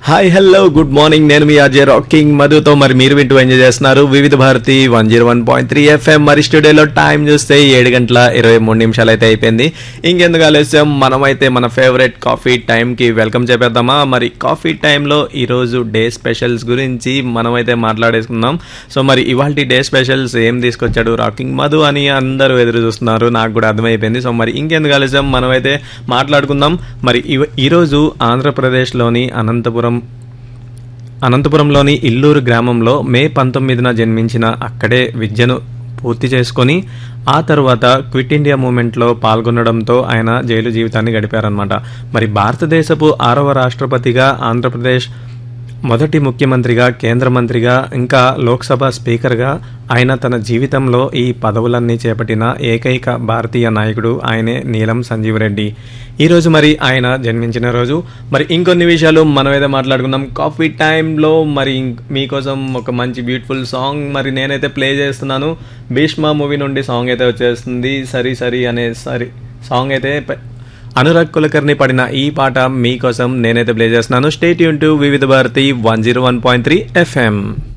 hi hello good morning నేను మీ Ajay rocking మధుతో మరి మీరు వింటూ ఎంజాయ్ చేస్తున్నారు Vividh Bharati one zero one point three FM మరి స్టూడియోలో టైం చూస్తే ఏడు గంటల ఇరవై మూడు నిమిషాలు అయితే అయిపోయింది ఇంకెందుకు ఆలస్యం మనమైతే మన ఫేవరెట్ కాఫీ టైంకి వెల్కమ్ చెప్పేద్దామా మరి కాఫీ టైంలో ఈరోజు డే స్పెషల్స్ గురించి మనమైతే మాట్లాడేసుకుందాం సో మరి ఇవాళ డే స్పెషల్స్ ఏం తీసుకొచ్చాడు రాకింగ్ మధు అని అందరూ ఎదురు చూస్తున్నారు నాకు కూడా అర్థమైపోయింది సో మరి ఇంకెందుకు ఆలస్యం మనమైతే మాట్లాడుకుందాం మరి ఇవ- ఈరోజు ఆంధ్రప్రదేశ్లోని అనంతపురం అనంతపురంలోని ఇల్లూరు గ్రామంలో మే పంతొమ్మిదిన జన్మించిన అక్కడే విద్యను పూర్తి చేసుకొని ఆ తర్వాత క్విట్ ఇండియా మూమెంట్లో పాల్గొనడంతో ఆయన జైలు జీవితాన్ని గడిపారనమాట మరి భారతదేశపు ఆరవ రాష్ట్రపతిగా ఆంధ్రప్రదేశ్ మొదటి ముఖ్యమంత్రిగా కేంద్ర మంత్రిగా ఇంకా లోక్సభ స్పీకర్గా ఆయన తన జీవితంలో ఈ పదవులన్నీ చేపట్టిన ఏకైక భారతీయ నాయకుడు ఆయనే నీలం సంజీవ్ రెడ్డి ఈరోజు మరి ఆయన జన్మించిన రోజు మరి ఇంకొన్ని విషయాలు మనం ఏదో మాట్లాడుకుందాం కాఫీ టైంలో మరి ఇంక్- మీకోసం ఒక మంచి బ్యూటిఫుల్ సాంగ్ మరి నేనైతే ప్లే చేస్తున్నాను భీష్మ మూవీ నుండి సాంగ్ అయితే వచ్చేస్తుంది సరి సరి అనే సరి సాంగ్ అయితే ప- అనురాగ్ కులకర్ణి పడిన ఈ పాట మీకోసం నేనైతే ప్లే చేస్తున్నాను స్టేట్ యూన్ to Vividh Bharati one zero one point three FM